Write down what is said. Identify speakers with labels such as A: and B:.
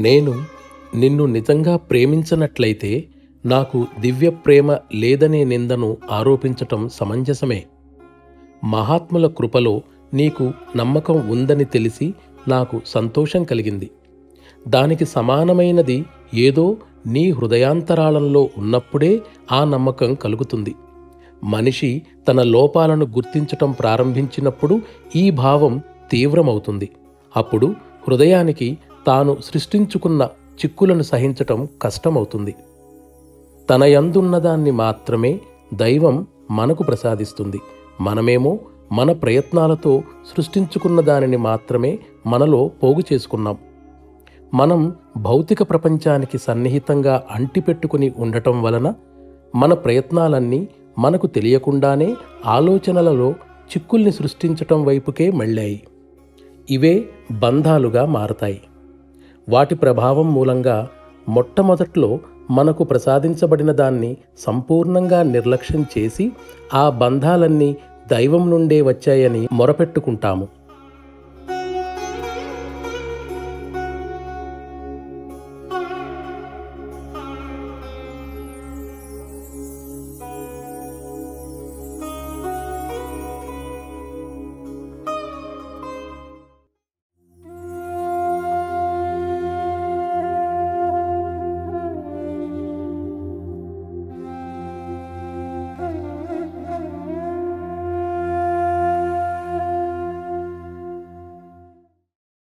A: నేను నిన్ను నిజంగా ప్రేమించనట్లయితే నాకు దివ్య ప్రేమ లేదనే నిందను ఆరోపించటం సమంజసమే మహాత్ముల కృపలో నీకు నమ్మకం ఉందని తెలిసి నాకు సంతోషం కలిగింది దానికి సమానమైనది ఏదో నీ హృదయాంతరాళంలో ఉన్నప్పుడే ఆ నమ్మకం కలుగుతుంది మనిషి తన లోపాలను గుర్తించటం ప్రారంభించినప్పుడు ఈ భావం తీవ్రమవుతుంది అప్పుడు హృదయానికి తాను సృష్టించుకున్న చిక్కులను సహించటం కష్టమవుతుంది తన యందున్నదాన్ని మాత్రమే దైవం మనకు ప్రసాదిస్తుంది మనమేమో మన ప్రయత్నాలతో సృష్టించుకున్న దానిని మాత్రమే మనలో పోగు చేసుకున్నాం మనం భౌతిక ప్రపంచానికి సన్నిహితంగా అంటిపెట్టుకుని ఉండటం వలన మన ప్రయత్నాలన్నీ మనకు తెలియకుండానే ఆలోచనలలో చిక్కుల్ని సృష్టించటం వైపుకే మళ్ళాయి ఇవే బంధాలుగా మారతాయి వాటి ప్రభావం మూలంగా మొట్టమొదట్లో మనకు ప్రసాదించబడిన దాన్ని సంపూర్ణంగా నిర్లక్ష్యం చేసి ఆ బంధాలన్నీ దైవం నుండే వచ్చాయని మొరపెట్టుకుంటాము